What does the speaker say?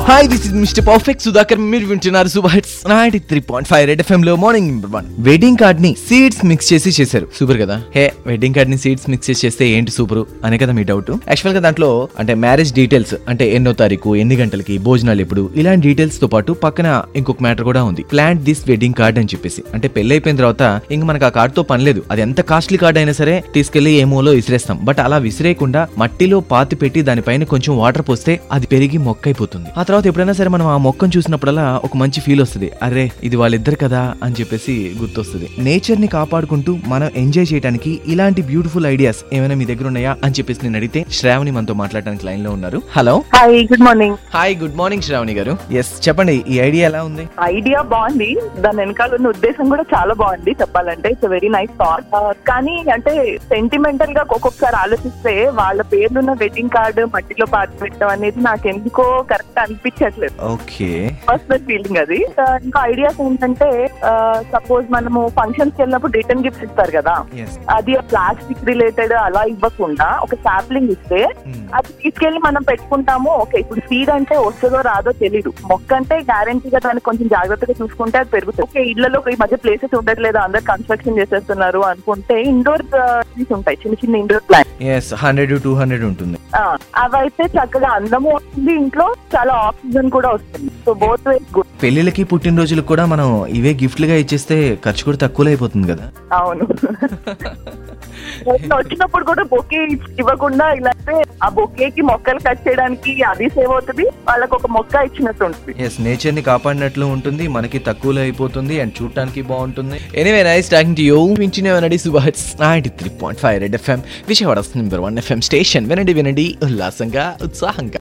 hi this is Mister perfect Sudhakar మీరు వింటున్నారు super hits ninety three point five red FM లో morning number one wedding card ని seeds mix చేసి చేశారు super కదా హే వెడ్డింగ్ కార్డ్ ని సీడ్స్ మిక్స్ చేసి చేస్తే ఏంటి సూపర్ అనే కదా మీ డౌట్ యాక్చువల్ గా దాంట్లో అంటే మ్యారేజ్ డీటెయిల్స్ అంటే ఎన్నో తారీఖు ఎన్ని గంటలకి భోజనాలు ఎప్పుడు ఇలాంటి డీటెయిల్స్ తో పాటు పక్కన ఇంకొక మ్యాటర్ కూడా ఉంది ప్లాంట్ దిస్ వెడ్డింగ్ కార్డ్ అని చెప్పేసి అంటే పెళ్లి అయిపోయిన తర్వాత ఇంక మనకు ఆ కార్డ్ తో పని లేదు అది ఎంత కాస్ట్లీ కార్డ్ అయినా సరే తీసుకెళ్లి ఏమోలో విసిరేస్తాం బట్ అలా విసిరేయకుండా మట్టిలో పాతి పెట్టి దానిపైన కొంచెం వాటర్ పోస్తే అది పెరిగి మొక్క అయిపోతుంది ఆ తర్వాత ఎప్పుడైనా సరే మనం ఆ మొక్కను చూసినప్పుడల్లా ఒక మంచి ఫీల్ వస్తుంది అరే ఇది వాళ్ళిద్దరు కదా అని చెప్పేసి గుర్తొస్తుంది నేచర్ ని కాపాడుకుంటూ మనం ఎంజాయ్ చేయడానికి ఇలాంటి బ్యూటిఫుల్ ఐడియాస్ ఏమైనా మీ దగ్గర ఉన్నాయా అని చెప్పేసి నేను అడిగితే శ్రావణి మనతో మాట్లాడడానికి లైన్ లో ఉన్నారు hello hi good morning hi good morning Sravani garu yes చెప్పండి ఈ ఐడియా ఎలా ఉంది ఐడియా బాగుంది దాని వెనకాల ఉన్న ఉద్దేశం కూడా చాలా బాగుంది చెప్పాలంటే ఇట్స్ వెరీ నైస్ థాట్ కానీ అంటే సెంటిమెంటల్ గా ఒక్కొక్కసారి ఆలోచిస్తే వాళ్ళ పేర్లున్న వెడ్డింగ్ కార్డు మట్టిలో పాతి పెట్టడం అనేది నాకు ఎందుకో కరెక్ట్ అనిపించట్లేదు ఓకే పర్సనల్ ఫీలింగ్ అది ఆ, ఇంకా ఐడియాస్ ఏంటంటే సపోజ్ మనము ఫంక్షన్స్ కి వెళ్ళినప్పుడు రిటర్న్ గిఫ్ట్స్ ఇస్తారు కదా ఎస్ అది ప్లాస్టిక్ రిలేటెడ్ అలా ఇవ్వకుండా ఒక సాప్లింగ్ ఇస్తే అది తీసుకెళ్లి మనం పెట్టుకుంటాము ఓకే ఇప్పుడు సీడ్ అంటే వస్తుందో రాదో తెలీదు మొక్క అంటే గ్యారంటీగా దాన్ని కొంచెం జాగ్రత్తగా చూసుకుంటే అది పెరుగుతుంది ఓకే ఇళ్లలో ఈ మధ్య ప్లేసెస్ ఉండట్లేదు అందరు కన్స్ట్రక్షన్ చేసేస్తున్నారు అనుకుంటే ఇండోర్ ట్రీస్ ఉంటాయి చిన్న చిన్న indoor plants hundred two hundred ఉంటుంది అవైతే చక్కగా అందము వస్తుంది ఇంట్లో చాలా ఆక్సిజన్ కూడా వస్తుంది సో బోత్ వేస్ గుడ్ పెళ్లిళ్ళకి పుట్టినరోజులకు కూడా మనం ఇవే గిఫ్ట్లుగా ఇచ్చేస్తే ఖర్చు కూడా తక్కువలో అయిపోతుంది కదా అవును వచ్చినప్పుడు కూడా బొకే ఇవ్వకుండా ఇలా అయితే ఆ బొకేకి మొక్కలు కట్ చేయడానికి అది సేవ్ అవుతుంది వాళ్ళకి ఒక మొక్క ఇచ్చినట్టు ఉంటుంది ఎస్ నేచర్ ని కాపాడినట్లు ఉంటుంది మనకి తక్కువలో అయిపోతుంది అండ్ చూడటానికి బాగుంటుంది anyway nice talking to you వింటున్నామనండి super hits ninety three point five red FM Vijayawada number one FM station వినండి వినండి ఉల్లాసంగా ఉత్సాహంగా